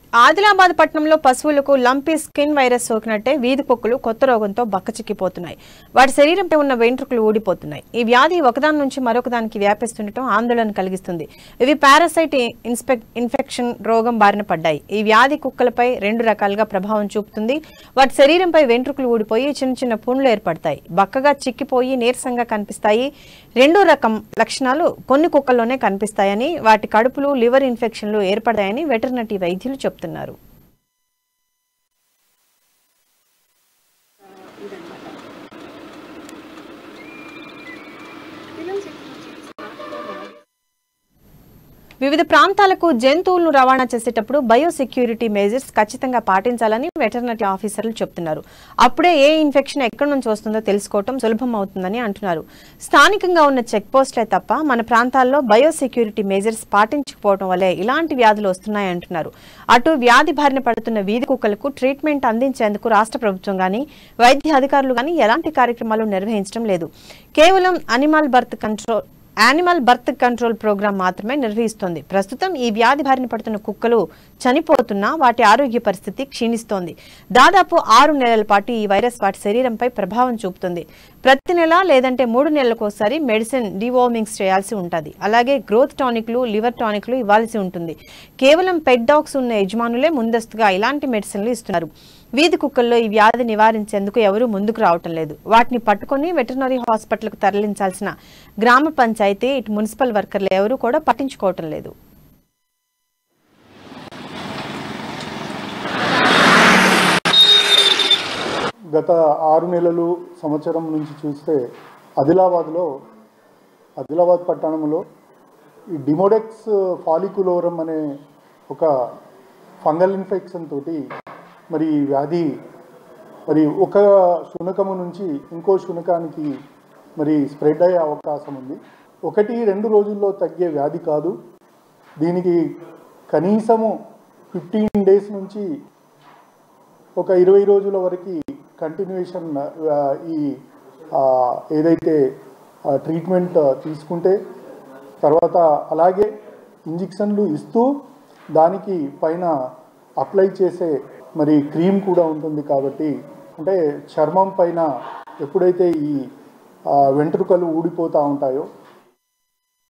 ఆదిలాబాద్ పట్టణంలో పశువులకు lumpy skin virus సోకినట్టే వీధి కుక్కలు కొత్త రోగంతో బక్కచిక్కిపోతున్నాయి వాటి శరీరంపై ఉన్న వెంట్రుకలు ఊడిపోతున్నాయి ఈ వ్యాధి ఒకదాని నుంచి మరొకదానికి వ్యాపిస్తుండటం ఆందోళన కలిగిస్తుంది ఇవి పారాసైట్ ఇన్స్పెక్ ఇన్ఫెక్షన్ రోగం బారిన పడ్డాయి ఈ వ్యాధి కుక్కలపై రెండు రకాలుగా ప్రభావం చూపుతుంది వాటి శరీరంపై వెంట్రుకలు ఊడిపోయి చిన్న చిన్న పుండ్లు ఏర్పడతాయి బక్కగా చిక్కిపోయి నీరసంగా కనిపిస్తాయి రెండో రకం లక్షణాలు కొన్ని కుక్కల్లోనే కనిపిస్తాయని వాటి కడుపులు లివర్ ఇన్ఫెక్షన్లు ఏర్పడతాయని వెటర్నరీ వైద్యులు చెప్తున్నారు వివిధ ప్రాంతాలకు జంతువులను రవాణా చేసేటప్పుడు బయోసెక్యూరిటీ మెజర్స్ ఖచ్చితంగా పాటించాలని వెటర్నరీ ఆఫీసర్లు చెప్తున్నారు అప్పుడే ఏ ఇన్ఫెక్షన్ ఎక్కడి నుంచి వస్తుందో తెలుసుకోవటం సులభం అవుతుందని అంటున్నారు స్థానికంగా ఉన్న చెక్ పోస్టులే తప్ప మన ప్రాంతాల్లో బయోసెక్యూరిటీ మెజర్స్ పాటించకపోవడం వల్లే ఇలాంటి వ్యాధులు వస్తున్నాయి అంటున్నారు అటు వ్యాధి బారిన పడుతున్న వీధి కుక్కలకు ట్రీట్మెంట్ అందించేందుకు రాష్ట్ర ప్రభుత్వం గానీ వైద్య అధికారులు గానీ ఎలాంటి కార్యక్రమాలు నిర్వహించడం లేదు కేవలం animal birth control animal birth control program మాత్రమే నిర్వహిస్తోంది ప్రస్తుతం ఈ వ్యాధి బారిన పడుతున్న కుక్కలు చనిపోతున్నా వాటి ఆరోగ్య పరిస్థితి క్షీణిస్తోంది దాదాపు ఆరు నెలల పాటు ఈ వైరస్ వాటి శరీరంపై ప్రభావం చూపుతుంది ప్రతి నెల లేదంటే మూడు నెలలకు ఒకసారి మెడిసిన్ డివోమింగ్స్ చేయాల్సి ఉంటుంది అలాగే గ్రోత్ టానిక్లు లివర్ టానిక్లు ఇవ్వాల్సి ఉంటుంది కేవలం పెట్ డాగ్స్ ఉన్న యజమానులే ముందస్తుగా ఇలాంటి మెడిసిన్లు ఇస్తున్నారు వీధి కుక్కల్లో ఈ వ్యాధి నివారించేందుకు ఎవరూ ముందుకు రావటం లేదు వాటిని పట్టుకొని వెటర్నరీ హాస్పిటల్కు తరలించాల్సిన గ్రామ పంచాయతీ ఇటు మున్సిపల్ వర్కర్లు ఎవరూ కూడా పట్టించుకోవటం లేదు గత ఆరు నెలలు సంవత్సరం నుంచి చూస్తే ఆదిలాబాద్లో ఆదిలాబాద్ పట్టణంలో ఈ డిమోడెక్స్ ఫాలికులోరం అనే ఒక ఫంగల్ ఇన్ఫెక్షన్ తోటి మరి ఈ వ్యాధి మరి ఒక శునకము నుంచి ఇంకో శునకానికి మరి స్ప్రెడ్ అయ్యే అవకాశం ఉంది ఒకటి రెండు రోజుల్లో తగ్గే వ్యాధి కాదు దీనికి కనీసము ఫిఫ్టీన్ డేస్ నుంచి ఒక ఇరవై రోజుల వరకు కంటిన్యూషన్ ఈ ఆ, ఏదైతే ఆ, ట్రీట్మెంట్ తీసుకుంటే తర్వాత అలాగే ఇంజెక్షన్లు ఇస్తూ దానికి పైన అప్లై చేసే మరి క్రీమ్ కూడా ఉంటుంది కాబట్టి అంటే చర్మం పైన ఎప్పుడైతే ఈ ఆ, వెంట్రుకలు ఊడిపోతూ ఉంటాయో